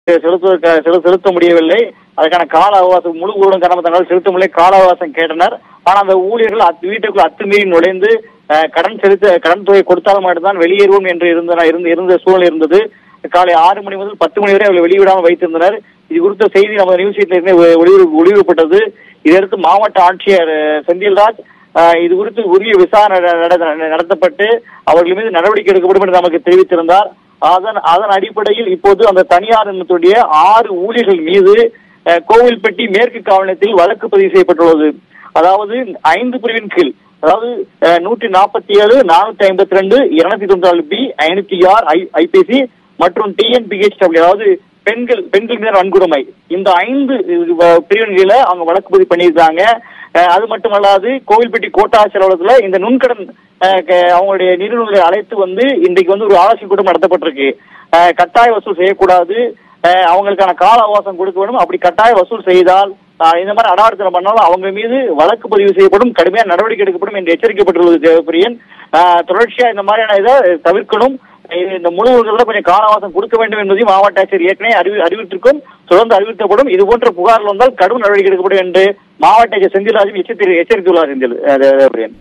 செலுத்துவதற்காக செலு- செலுத்த முடியவில்லை அதுக்கான கால அவகாசம் முழு ஊரடங்கு காரணமாக தங்களால் செலுத்த முடியல கால அவகாசம் கேட்டனர் ஆனா அந்த ஊழியர்கள் அத்து வீட்டுக்குள் அத்துமீறி நுழைந்து அஹ், கடன் செலுத்த கடன் தொகை கொடுத்தால் மட்டும்தான் வெளியேறுவோம் என்று இருந்த இருந்த இருந்த சூழல் இருந்தது காலை ஆறு மணி முதல் பத்து மணி வரை அவர்கள் வெளியிடாமல் வைத்திருந்தனர் இது குறித்த செய்தி நமது நியூஸ் இருந்து ஒளிபர ஒளிபரப்பட்டது இதையடுத்து மாவட்ட ஆட்சியர் அஹ், செந்தில்ராஜ் அஹ், இது குறித்து உரிய விசாரணை நட- நட- நடத்தப்பட்டு அவர்கள் மீது நடவடிக்கை எடுக்கப்படும் என்று நமக்கு தெரிவித்திருந்தார் அதன் அதன் அடிப்படையில் இப்போது அந்த தனியார் நிறுவனத்துடைய ஆறு ஊழியர்கள் மீது அஹ், கோவில்பட்டி மேற்கு காவல் நிலையத்தில் வழக்கு பதிவு செய்யப்பட்டுள்ளது அதாவது ஐந்து பிரிவின் கீழ் அதாவது அஹ், நூற்றி நாற்பத்தி ஏழு நானூத்தி ஐம்பத்தி ரெண்டு இருநூத்தி தொண்ணூத்தி நாலு பி ஐநூத்தி ஆறு ஐ ஐபிசி மற்றும் டிஎன்பிஹெச் அதாவது பெண்கள் பெண்கள் மீதான வன்கொடுமை இந்த ஐந்து அஹ், பிரிவின் கீழ அவங்க வழக்கு பதிவு பண்ணியிருக்காங்க அஹ், அது மட்டுமல்லாது கோவில்பட்டி கோட்டாட்சியர் அலுவலகத்துல இந்த நுண்கடன் அஹ், க- அவங்களுடைய நிறுவனங்களை அழைத்து வந்து இன்றைக்கு வந்து ஒரு ஆலோசனை கூட்டம் நடத்தப்பட்டிருக்கு அஹ், கட்டாய வசூல் செய்யக்கூடாது அஹ், அவங்களுக்கான கால அவகாசம் கொடுக்க வேண்டும் அப்படி கட்டாய வசூல் செய்தால் அஹ், இந்த மாதிரி அடாவடித்தனம் பண்ணாலும் அவங்க மீது வழக்கு பதிவு செய்யப்படும் கடுமையான நடவடிக்கை எடுக்கப்படும் என்று எச்சரிக்கப்பட்டுள்ளது தேவப்பிரியன் அஹ், தொடர்ச்சியா இந்த மாதிரியான இதை தவிர்க்கணும் இது இந்த முழு ஊழல்ல கொஞ்சம் கால அவகாசம் கொடுக்க வேண்டும் என்பதையும் மாவட்ட ஆட்சியர் ஏற்கனவே அறிவி அறிவித்திருக்கும் தொடர்ந்து அறிவிக்கப்படும் இது போன்ற புகார்கள் வந்தால் கடும் நடவடிக்கை எடுக்கப்படும் என்று மாவட்ட ஆட்சியர் செந்தில்ராஜும் எச்சரித்து எச்சரித்துள்ளார் செந்தில் அஹ், தேவப்பிரியன்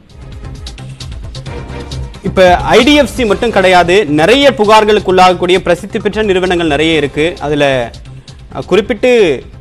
இப்ப ஐடிஎஃப்சி மட்டும் கிடையாது நிறைய புகார்களுக்கு உள்ளாகக்கூடிய பிரசித்தி பெற்ற நிறுவனங்கள் நிறைய இருக்கு அதுல அஹ், குறிப்பிட்டு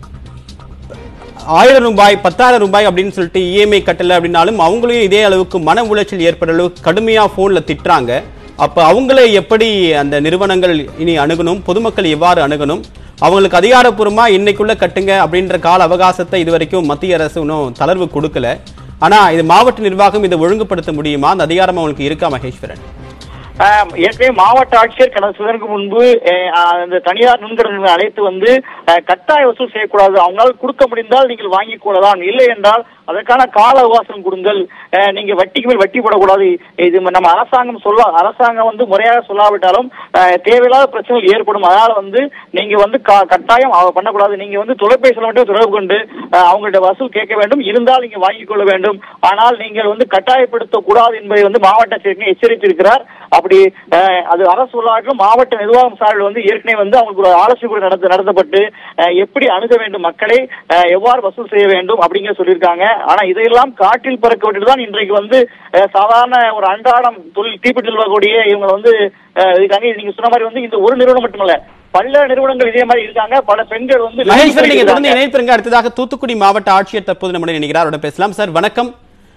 ஆயிரம் ரூபாய் பத்தாயிரம் ரூபாய் அப்படின்னு சொல்லிட்டு இஎம்ஐ கட்டல அப்படின்னாலும் அவங்களையும் இதே அளவுக்கு மன உளைச்சல் ஏற்படுற அளவுக்கு கடுமையா போன்ல திட்டுறாங்க அப்ப அவங்கள எப்படி அந்த நிறுவனங்கள் இனி அணுகணும் பொதுமக்கள் எவ்வாறு அணுகணும் அவங்களுக்கு அதிகாரப்பூர்வமா இன்னைக்குள்ள கட்டுங்க அப்படின்ற கால அவகாசத்தை இதுவரைக்கும் மத்திய அரசு இன்னும் தளர்வு கொடுக்கல ஆனா இது மாவட்ட நிர்வாகம் இதை ஒழுங்குபடுத்த முடியுமா அந்த அதிகாரம் அவங்களுக்கு இருக்கா மகேஸ்வரன் ஆஹ் ஏற்கனவே மாவட்ட ஆட்சியர் கடந்த சிலருக்கு முன்பு அஹ், ஆஹ், இந்த தனியார் நுண்கடன்களை அழைத்து வந்து அஹ், கட்டாய வசூல் செய்யக்கூடாது அவங்களால கொடுக்க முடிந்தால் நீங்கள் வாங்கிக் கொள்ளலாம் இல்லை என்றால் அதற்கான கால அவகாசம் கொடுங்கள் அஹ், நீங்க வட்டிக்கு மேல் வட்டி போடக்கூடாது இது நம்ம அரசாங்கம் சொல்ல அரசாங்கம் வந்து முறையாக சொல்லாவிட்டாலும் அஹ், தேவையில்லாத பிரச்சனைகள் ஏற்படும் அதனால வந்து நீங்க வந்து கா- கட்டாயம் அவ- பண்ணக்கூடாது நீங்க வந்து தொலைபேசியில் மட்டும் தொடர்பு கொண்டு அஹ், அவங்கள்ட்ட வசூல் கேட்க வேண்டும் இருந்தால் நீங்க வாங்கிக் கொள்ள வேண்டும் ஆனால் நீங்கள் வந்து கட்டாயப்படுத்த கூடாது என்பதை வந்து மாவட்ட ஆட்சியர் எச்சரித்திருக்கிறார் அப்படி அஹ், அது அரசு உள்ளாட்டும் மாவட்ட நிர்வாகம் சார்பில் வந்து ஏற்கனவே வந்து அவங்களுக்கு ஒரு ஆலோசனை கூட நடத்த நடத்தப்பட்டு அஹ், எப்படி அணுக வேண்டும் மக்களை அஹ், எவ்வாறு வசூல் செய்ய வேண்டும் அப்படிங்கிற சொல்லியிருக்காங்க ஆனா இதையெல்லாம் காட்டில் பறக்க விட்டுட்டு தான் இன்றைக்கு வந்து அஹ், சாதாரண ஒரு அன்றாடம் தொழில் தீப்பிட்டு வரக்கூடிய இவங்க வந்து அஹ், இருக்காங்க இது நீங்க சொன்ன மாதிரி வந்து இந்த ஒரு நிறுவனம் மட்டுமல்ல பல நிறுவனங்கள் இதே மாதிரி இருக்காங்க பல பெண்கள் வந்து மகேஸ்வரன் நீங்க தொடர்ந்து இருக்காங்க. இணைப்பிருங்க அடுத்ததாக தூத்துக்குடி மாவட்ட ஆட்சியர் தற்போது நம்முடைய நினைக்கிறார் அவரோட பேசலாம் சார் வணக்கம்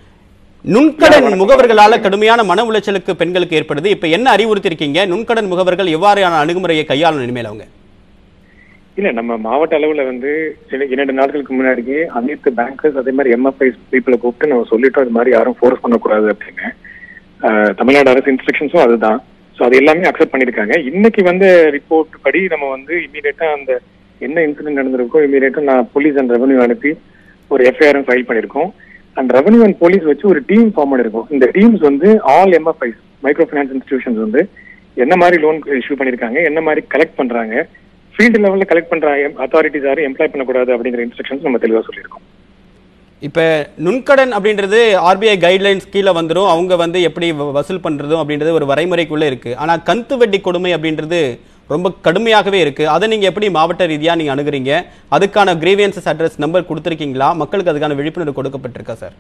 நுண்கடன் முகவர்களால கடுமையான மன உளைச்சலுக்கு பெண்களுக்கு ஏற்படுது இப்ப என்ன அறிவுறுத்தி இருக்கீங்க நுண்கடன் முகவர்கள் எவ்வாறான அணுகுமுறையை கையாளணும் இனிமேல் அவங்க இல்ல நம்ம மாவட்ட அளவுல வந்து சில இரண்டு நாட்களுக்கு முன்னாடியே அனைத்து பேங்கர்ஸ் அதே மாதிரி எம்எஃப்ஐ பீப்புளை கூப்பிட்டு நம்ம சொல்லிட்டோம் இது மாதிரி யாரும் ஃபோர்ஸ் பண்ணக்கூடாது அப்படின்னு ஆஹ் தமிழ்நாடு அரசு இன்ஸ்ட்ரக்ஷன்ஸும் அதுதான் ஸோ அது எல்லாமே அக்செப்ட் பண்ணியிருக்காங்க இன்னைக்கு வந்து ரிப்போர்ட் படி நம்ம வந்து இமீடியட்டா அந்த என்ன இன்சிடென்ட் நடந்திருக்கோ இமீடியட்டா நான் போலீஸ் அண்ட் ரெவன்யூ அனுப்பி ஒரு எஃப்ஐஆர் ஃபைல் பண்ணியிருக்கோம் அண்ட் ரெவன்யூ அண்ட் போலீஸ் வச்சு ஒரு டீம் ஃபார்ம் பண்ணியிருக்கோம் இந்த டீம்ஸ் வந்து all MFIs micro finance institutions வந்து என்ன மாதிரி லோன் இஷ்யூ பண்ணியிருக்காங்க என்ன மாதிரி கலெக்ட் பண்றாங்க ஃபீல்டு லெவல்ல கலெக்ட் பண்ற அத்தாரிட்டிஸ் யாரும் எம்ப்ளாய் பண்ணக்கூடாது அப்படிங்கிற இன்ஸ்ட்ரக்ஷன்ஸ் நம்ம தெளிவா சொல்லியிருக்கோம் இப்ப நுண்கடன் அப்படின்றது ஆர்பிஐ கைட்லைன்ஸ் கீழே வந்துரும் அவங்க வந்து எப்படி வ- வசூல் பண்றதும் அப்படின்றது ஒரு வரைமுறைக்குள்ள இருக்கு ஆனா கந்து வட்டி கொடுமை அப்படின்றது ரொம்ப கடுமையாகவே இருக்கு அதை நீங்க எப்படி மாவட்ட ரீதியா நீங்க அணுகுறீங்க அதுக்கான கிரீவியன்சஸ் அட்ரஸ் நம்பர் கொடுத்துருக்கீங்களா மக்களுக்கு அதுக்கான விழிப்புணர்வு கொடுக்கப்பட்டிருக்கா சார்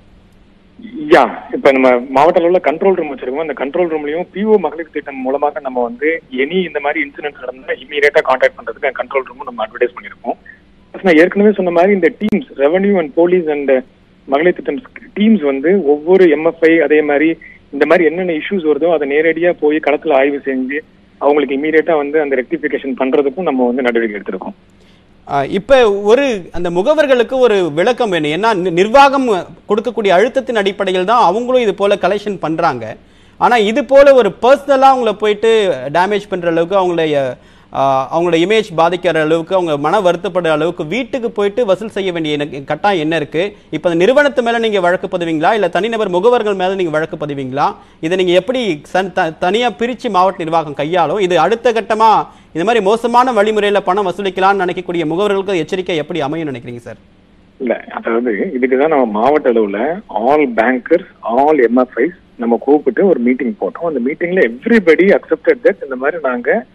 யா இப்ப நம்ம மாவட்ட அளவுல கண்ட்ரோல் ரூம் வச்சிருக்கோம் அந்த கண்ட்ரோல் ரூம்லயும் பிஓ மகளிர் திட்டம் மூலமாக நம்ம வந்து எனி இந்த மாதிரி இன்சிடென்ட் நடந்தா இமீடியட்டா கான்டாக்ட் பண்றதுக்கு கண்ட்ரோல் ரூமும் நம்ம அட்வர்டைஸ் பண்ணிருக்கோம் Plus நான் ஏற்கனவே சொன்ன மாதிரி இந்த teams revenue and police and மகளிர் திட்டம் டீம்ஸ் வந்து ஒவ்வொரு எம்எஃப்ஐ அதே மாதிரி இந்த மாதிரி என்னென்ன இஷ்யூஸ் வருதோ அதை நேரடியா போய் களத்துல ஆய்வு செஞ்சு அவங்களுக்கு இமீடியட்டா வந்து அந்த ரெக்டிஃபிகேஷன் பண்றதுக்கும் நம்ம வந்து நடவடிக்கை எடுத்திருக்கோம் ஆஹ் இப்ப ஒரு அந்த முகவர்களுக்கு ஒரு விளக்கம் வேணும் ஏன்னா நி- நிர்வாகம் கொடுக்கக்கூடிய அழுத்தத்தின் அடிப்படையில் தான் அவங்களும் இது போல கலெக்ஷன் பண்றாங்க ஆனா இது போல ஒரு பர்சனலா அவங்கள போயிட்டு டேமேஜ் பண்ற அளவுக்கு அவங்களுடைய ஆஹ், அவங்களோட இமேஜ் பாதிக்கிற அளவுக்கு அவங்க மன வருத்தப்படுற அளவுக்கு வீட்டுக்கு போயிட்டு வசூல் செய்ய வேண்டிய எனக்கு கட்டாயம் என்ன இருக்கு இப்ப அந்த நிறுவனத்து மேல நீங்க வழக்கு பதிவீங்களா இல்ல தனிநபர் முகவர்கள் மேல நீங்க வழக்கு பதிவீங்களா இதை நீங்க எப்படி சன்- த- தனியா பிரிச்சு மாவட்ட நிர்வாகம் கையாளும் இது அடுத்த கட்டமா இந்த மாதிரி மோசமான வழிமுறையில பணம் வசூலிக்கலாம்னு நினைக்கக்கூடிய முகவர்களுக்கு எச்சரிக்கை எப்படி அமையும் நினைக்கிறீங்க சார் இல்ல அதாவது இதுக்குதான் நம்ம மாவட்ட அளவுல ஆல் பேங்கர்ஸ் ஆல் எம்எஃப்ஐஸ் நம்ம கூப்பிட்டு ஒரு மீட்டிங் போட்டோம் அந்த மீட்டிங்ல எவ்ரிபடி அக்செப்டட் தட் இந்த மாதிரி நாங்க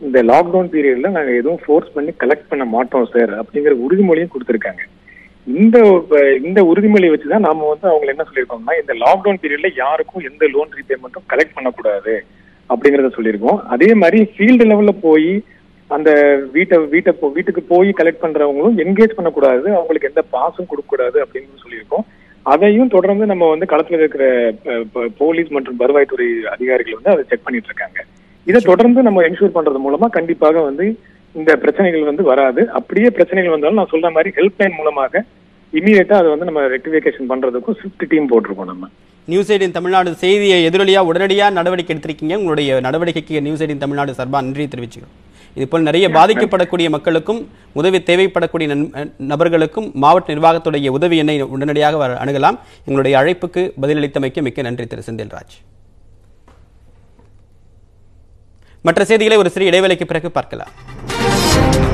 இந்த லாக்டவுன் பீரியட்ல நாங்க எதுவும் ஃபோர்ஸ் பண்ணி கலெக்ட் பண்ண மாட்டோம் சார் அப்படிங்கிற உறுதிமொழியும் கொடுத்திருக்காங்க இந்த அஹ், இந்த உறுதிமொழி வச்சுதான் நாம வந்து அவங்க என்ன சொல்லியிருக்கோம்னா இந்த லாக்டவுன் பீரியட்ல யாருக்கும் எந்த லோன் ரீபேமெண்ட்டும் கலெக்ட் பண்ணக்கூடாது அப்படிங்கறத சொல்லியிருக்கோம் அதே மாதிரி ஃபீல்டு லெவல்ல போய் அந்த வீட்டை வீட்டை போ- வீட்டுக்கு போய் கலெக்ட் பண்றவங்களும் என்கேஜ் பண்ணக்கூடாது அவங்களுக்கு எந்த பாஸும் கொடுக்கக்கூடாது அப்படின்னு சொல்லியிருக்கோம் அதையும் தொடர்ந்து நம்ம வந்து களத்துல இருக்கிற அஹ், ப- போலீஸ் மற்றும் வருவாய்த்துறை அதிகாரிகள் வந்து அதை செக் பண்ணிட்டு இருக்காங்க இதை தொடர்ந்து நம்ம என்ஷூர் பண்றது மூலமா கண்டிப்பாக வந்து இந்த பிரச்சனைகள் வந்து வராது அப்படியே பிரச்சனைகள் வந்தாலும் நான் சொல்ற மாதிரி ஹெல்ப்லைன் மூலமாக இமீடியட்டா அதை வந்து நம்ம ரெக்டிஃபிகேஷன் பண்றதுக்கும் ஸ்விஃப்ட் டீம் போட்டிருக்கோம் நம்ம நியூஸ் எயிட்டின் தமிழ்நாடு செய்தியை எதிரொலியா உடனடியா நடவடிக்கை எடுத்திருக்கீங்க உங்களுடைய நடவடிக்கைக்கு நியூஸ் எயிட்டின் தமிழ்நாடு சார்பா நன்றி தெரிவிச்சுக்கிறோம் இது போல் நிறைய பாதிக்கப்படக்கூடிய மக்களுக்கும் உதவி தேவைப்படக்கூடிய நன்- நபர்களுக்கும் மாவட்ட நிர்வாகத்துடைய உதவி எண்ணை உடனடியாக வர- அணுகலாம் எங்களுடைய அழைப்புக்கு பதிலளித்தமைக்கு மிக்க நன்றி திரு செந்தில்ராஜ் மற்ற செய்திகளை ஒரு சிறிய இடைவேளைக்கு பிறகு பார்க்கலாம்